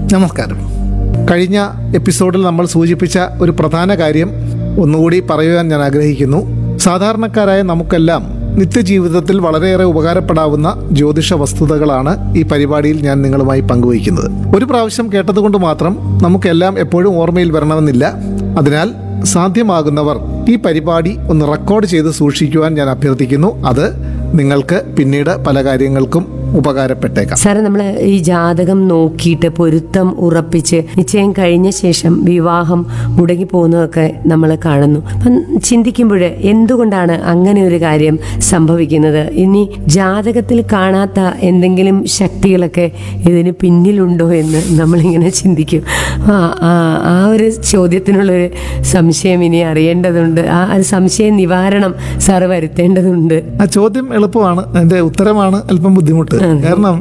നമസ്കാരം കഴിഞ്ഞ എപ്പിസോഡിൽ നമ്മൾ സൂചിപ്പിച്ച ഒരു പ്രധാന കാര്യം ഒന്നുകൂടി പറയുവാൻ ഞാൻ ആഗ്രഹിക്കുന്നു സാധാരണക്കാരായ നമുക്കെല്ലാം നിത്യജീവിതത്തിൽ വളരെയേറെ ഉപകാരപ്പെടാവുന്ന ജ്യോതിഷ വസ്തുതകളാണ് ഈ പരിപാടിയിൽ ഞാൻ നിങ്ങളുമായി പങ്കുവയ്ക്കുന്നത് ഒരു പ്രാവശ്യം കേട്ടതുകൊണ്ട് മാത്രം നമുക്കെല്ലാം എപ്പോഴും ഓർമ്മയിൽ വരണമെന്നില്ല അതിനാൽ സാധ്യമാകുന്നവർ ഈ പരിപാടി ഒന്ന് റെക്കോർഡ് ചെയ്ത് സൂക്ഷിക്കുവാൻ ഞാൻ അഭ്യർത്ഥിക്കുന്നു അത് നിങ്ങൾക്ക് പിന്നീട് പല കാര്യങ്ങൾക്കും ഉപകാരപ്പെട്ടേക്കാം സാറേ നമ്മൾ ഈ ജാതകം നോക്കിയിട്ട് പൊരുത്തം ഉറപ്പിച്ച് നിശ്ചയം കഴിഞ്ഞ ശേഷം വിവാഹം മുടങ്ങി പോകുന്നതൊക്കെ നമ്മൾ കാണുന്നു അപ്പം ചിന്തിക്കുമ്പോൾ എന്തുകൊണ്ടാണ് അങ്ങനെ ഒരു കാര്യം സംഭവിക്കുന്നത് ഇനി ജാതകത്തിൽ കാണാത്ത എന്തെങ്കിലും ശക്തികളൊക്കെ ഇതിന് പിന്നിലുണ്ടോ എന്ന് നമ്മളിങ്ങനെ ചിന്തിക്കും ആ ആ ആ ഒരു ചോദ്യത്തിനുള്ളൊരു സംശയം ഇനി അറിയേണ്ടതുണ്ട് ആ ഒരു സംശയ നിവാരണം സാറ് വരുത്തേണ്ടതുണ്ട് ആ ചോദ്യം എളുപ്പമാണ് അതിന്റെ ഉത്തരമാണ് അല്പം ബുദ്ധിമുട്ട് കാരണം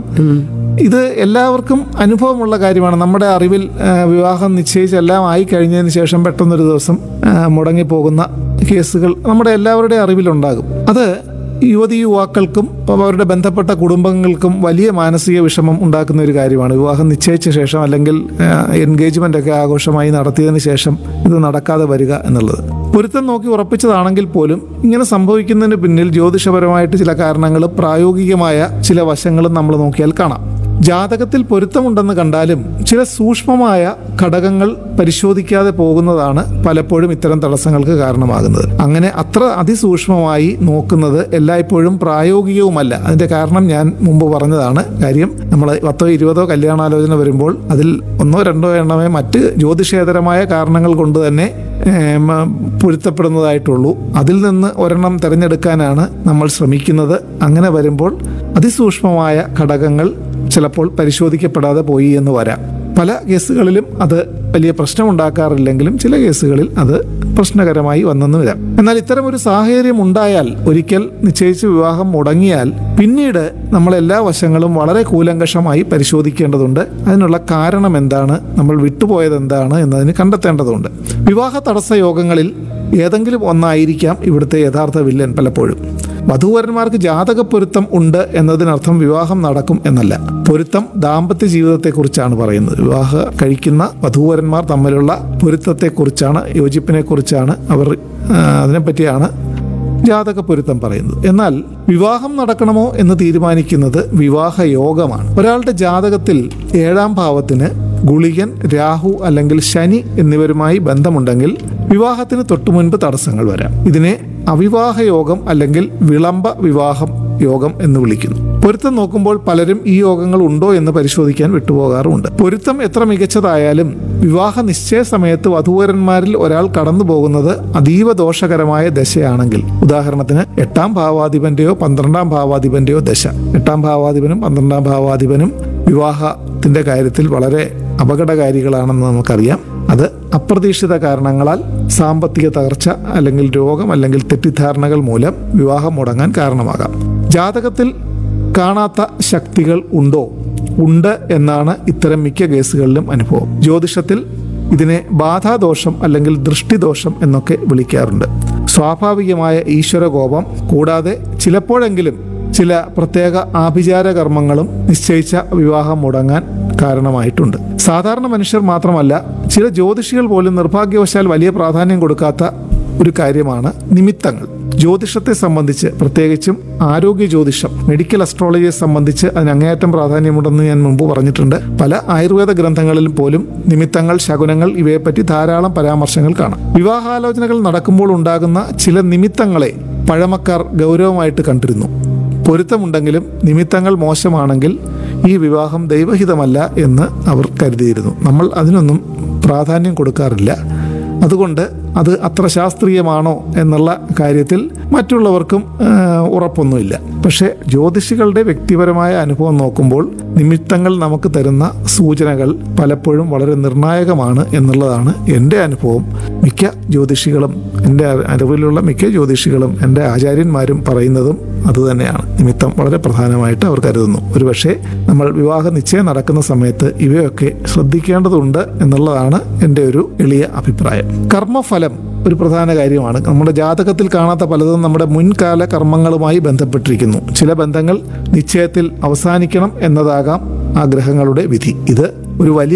ഇത് എല്ലാവർക്കും അനുഭവമുള്ള കാര്യമാണ് നമ്മുടെ അറിവിൽ ആ, വിവാഹം നിശ്ചയിച്ച് എല്ലാം ആയി കഴിഞ്ഞതിന് ശേഷം പെട്ടെന്നൊരു ദിവസം ആ, മുടങ്ങിപ്പോകുന്ന കേസുകൾ നമ്മുടെ എല്ലാവരുടെയും അറിവിലുണ്ടാകും അത് യുവതി യുവാക്കൾക്കും അവരുടെ ബന്ധപ്പെട്ട കുടുംബങ്ങൾക്കും വലിയ മാനസിക വിഷമം ഉണ്ടാക്കുന്ന ഒരു കാര്യമാണ് വിവാഹം നിശ്ചയിച്ച ശേഷം അല്ലെങ്കിൽ എൻഗേജ്മെന്റ് ഒക്കെ ആഘോഷമായി നടത്തിയതിന് ശേഷം ഇത് നടക്കാതെ വരിക എന്നുള്ളത് പൊരുത്തം നോക്കി ഉറപ്പിച്ചതാണെങ്കിൽ പോലും ഇങ്ങനെ സംഭവിക്കുന്നതിന് പിന്നിൽ ജ്യോതിഷപരമായിട്ട് ചില കാരണങ്ങളും പ്രായോഗികമായ ചില വശങ്ങളും നമ്മൾ നോക്കിയാൽ കാണാം ജാതകത്തിൽ പൊരുത്തമുണ്ടെന്ന് കണ്ടാലും ചില സൂക്ഷ്മമായ ഘടകങ്ങൾ പരിശോധിക്കാതെ പോകുന്നതാണ് പലപ്പോഴും ഇത്തരം തടസ്സങ്ങൾക്ക് കാരണമാകുന്നത് അങ്ങനെ അത്ര അതിസൂക്ഷ്മമായി നോക്കുന്നത് എല്ലായ്പ്പോഴും പ്രായോഗികവുമല്ല അതിന്റെ കാരണം ഞാൻ മുമ്പ് പറഞ്ഞതാണ് കാര്യം നമ്മൾ പത്തോ ഇരുപതോ കല്യാണാലോചന വരുമ്പോൾ അതിൽ ഒന്നോ രണ്ടോ എണ്ണമേ മറ്റ് ജ്യോതിഷേതരമായ കാരണങ്ങൾ കൊണ്ട് തന്നെ ഏം, പൊരുത്തപ്പെടുന്നതായിട്ടുള്ളൂ അതിൽ നിന്ന് ഒരെണ്ണം തിരഞ്ഞെടുക്കാനാണ് നമ്മൾ ശ്രമിക്കുന്നത് അങ്ങനെ വരുമ്പോൾ അതിസൂക്ഷ്മമായ ഘടകങ്ങൾ ചിലപ്പോൾ പരിശോധിക്കപ്പെടാതെ പോയി എന്ന് വരാം പല കേസുകളിലും അത് വലിയ പ്രശ്നമുണ്ടാക്കാറില്ലെങ്കിലും ചില കേസുകളിൽ അത് പ്രശ്നകരമായി വന്നെന്ന് വരാം എന്നാൽ ഇത്തരം ഒരു സാഹചര്യം ഉണ്ടായാൽ ഒരിക്കൽ നിശ്ചയിച്ച് വിവാഹം മുടങ്ങിയാൽ പിന്നീട് നമ്മൾ എല്ലാ വശങ്ങളും വളരെ കൂലങ്കഷമായി പരിശോധിക്കേണ്ടതുണ്ട് അതിനുള്ള കാരണം എന്താണ് നമ്മൾ വിട്ടുപോയത് എന്താണ് എന്നതിന് കണ്ടെത്തേണ്ടതുണ്ട് വിവാഹ തടസ്സ യോഗങ്ങളിൽ ഏതെങ്കിലും ഒന്നായിരിക്കാം ഇവിടുത്തെ യഥാർത്ഥ വില്ലൻ പലപ്പോഴും വധൂവരന്മാർക്ക് ജാതക പൊരുത്തം ഉണ്ട് എന്നതിനർത്ഥം വിവാഹം നടക്കും എന്നല്ല പൊരുത്തം ദാമ്പത്യ ജീവിതത്തെക്കുറിച്ചാണ് പറയുന്നത് വിവാഹ കഴിക്കുന്ന വധൂവരന്മാർ തമ്മിലുള്ള പൊരുത്തത്തെക്കുറിച്ചാണ് യോജിപ്പിനെക്കുറിച്ചാണ് അവർ ആ, അതിനെപ്പറ്റിയാണ് ജാതക പൊരുത്തം പറയുന്നത് എന്നാൽ വിവാഹം നടക്കണമോ എന്ന് തീരുമാനിക്കുന്നത് വിവാഹ യോഗമാണ് ഒരാളുടെ ജാതകത്തിൽ ഏഴാം ഭാവത്തിന് ഗുളികൻ രാഹു അല്ലെങ്കിൽ ശനി എന്നിവരുമായി ബന്ധമുണ്ടെങ്കിൽ വിവാഹത്തിന് തൊട്ടു മുൻപ് തടസ്സങ്ങൾ വരാം ഇതിനെ അവിവാഹ യോഗം അല്ലെങ്കിൽ വിളംബ വിവാഹം യോഗം എന്ന് വിളിക്കുന്നു പൊരുത്തം നോക്കുമ്പോൾ പലരും ഈ യോഗങ്ങൾ ഉണ്ടോ എന്ന് പരിശോധിക്കാൻ വിട്ടുപോകാറുമുണ്ട് പൊരുത്തം എത്ര മികച്ചതായാലും വിവാഹ നിശ്ചയ സമയത്ത് വധൂവരന്മാരിൽ ഒരാൾ കടന്നു പോകുന്നത് അതീവ ദോഷകരമായ ദശയാണെങ്കിൽ ഉദാഹരണത്തിന് എട്ടാം ഭാവാധിപന്റെയോ പന്ത്രണ്ടാം ഭാവാധിപന്റെയോ ദശ എട്ടാം ഭാവാധിപനും പന്ത്രണ്ടാം ഭാവാധിപനും വിവാഹത്തിന്റെ കാര്യത്തിൽ വളരെ അപകടകാരികളാണെന്ന് നമുക്കറിയാം അത് അപ്രതീക്ഷിത കാരണങ്ങളാൽ സാമ്പത്തിക തകർച്ച അല്ലെങ്കിൽ രോഗം അല്ലെങ്കിൽ തെറ്റിദ്ധാരണകൾ മൂലം വിവാഹം മുടങ്ങാൻ കാരണമാകാം ജാതകത്തിൽ കാണാത്ത ശക്തികൾ ഉണ്ടോ ഉണ്ട് എന്നാണ് ഇത്തരം മിക്ക കേസുകളിലും അനുഭവം ജ്യോതിഷത്തിൽ ഇതിനെ ബാധാദോഷം അല്ലെങ്കിൽ ദൃഷ്ടിദോഷം എന്നൊക്കെ വിളിക്കാറുണ്ട് സ്വാഭാവികമായ ഈശ്വരകോപം കൂടാതെ ചിലപ്പോഴെങ്കിലും ചില പ്രത്യേക ആഭിചാര കർമ്മങ്ങളും നിശ്ചയിച്ച വിവാഹം മുടങ്ങാൻ കാരണമായിട്ടുണ്ട് സാധാരണ മനുഷ്യർ മാത്രമല്ല ചില ജ്യോതിഷികൾ പോലും നിർഭാഗ്യവശാൽ വലിയ പ്രാധാന്യം കൊടുക്കാത്ത ഒരു കാര്യമാണ് നിമിത്തങ്ങൾ ജ്യോതിഷത്തെ സംബന്ധിച്ച് പ്രത്യേകിച്ചും ആരോഗ്യ ജ്യോതിഷം മെഡിക്കൽ അസ്ട്രോളജിയെ സംബന്ധിച്ച് അതിന് അങ്ങേയറ്റം പ്രാധാന്യമുണ്ടെന്ന് ഞാൻ മുമ്പ് പറഞ്ഞിട്ടുണ്ട് പല ആയുർവേദ ഗ്രന്ഥങ്ങളിലും പോലും നിമിത്തങ്ങൾ ശകുനങ്ങൾ ഇവയെപ്പറ്റി ധാരാളം പരാമർശങ്ങൾ കാണാം വിവാഹാലോചനകൾ നടക്കുമ്പോൾ ഉണ്ടാകുന്ന ചില നിമിത്തങ്ങളെ പഴമക്കാർ ഗൗരവമായിട്ട് കണ്ടിരുന്നു പൊരുത്തമുണ്ടെങ്കിലും നിമിത്തങ്ങൾ മോശമാണെങ്കിൽ ഈ വിവാഹം ദൈവഹിതമല്ല എന്ന് അവർ കരുതിയിരുന്നു നമ്മൾ അതിനൊന്നും പ്രാധാന്യം കൊടുക്കാറില്ല അതുകൊണ്ട് അത് അത്ര ശാസ്ത്രീയമാണോ എന്നുള്ള കാര്യത്തിൽ മറ്റുള്ളവർക്കും ആ, ഉറപ്പൊന്നുമില്ല പക്ഷേ ജ്യോതിഷികളുടെ വ്യക്തിപരമായ അനുഭവം നോക്കുമ്പോൾ നിമിത്തങ്ങൾ നമുക്ക് തരുന്ന സൂചനകൾ പലപ്പോഴും വളരെ നിർണായകമാണ് എന്നുള്ളതാണ് എൻ്റെ അനുഭവം മിക്ക ജ്യോതിഷികളും എൻ്റെ അറിവിലുള്ള മിക്ക ജ്യോതിഷികളും എൻ്റെ ആചാര്യന്മാരും പറയുന്നതും അതുതന്നെയാണ് നിമിത്തം വളരെ പ്രധാനമായിട്ട് അവർ കരുതുന്നു ഒരുപക്ഷെ നമ്മൾ വിവാഹ നിശ്ചയം നടക്കുന്ന സമയത്ത് ഇവയൊക്കെ ശ്രദ്ധിക്കേണ്ടതുണ്ട് എന്നുള്ളതാണ് എൻ്റെ ഒരു എളിയ അഭിപ്രായം കർമ്മഫലം ഒരു പ്രധാന കാര്യമാണ് നമ്മുടെ ജാതകത്തിൽ കാണാത്ത പലതും നമ്മുടെ മുൻകാല കർമ്മങ്ങളുമായി ബന്ധപ്പെട്ടിരിക്കുന്നു ചില ബന്ധങ്ങൾ നിശ്ചയത്തിൽ അവസാനിക്കണം എന്നതാകാം ആ ഗ്രഹങ്ങളുടെ വിധി ഇത് ഒരു വലിയ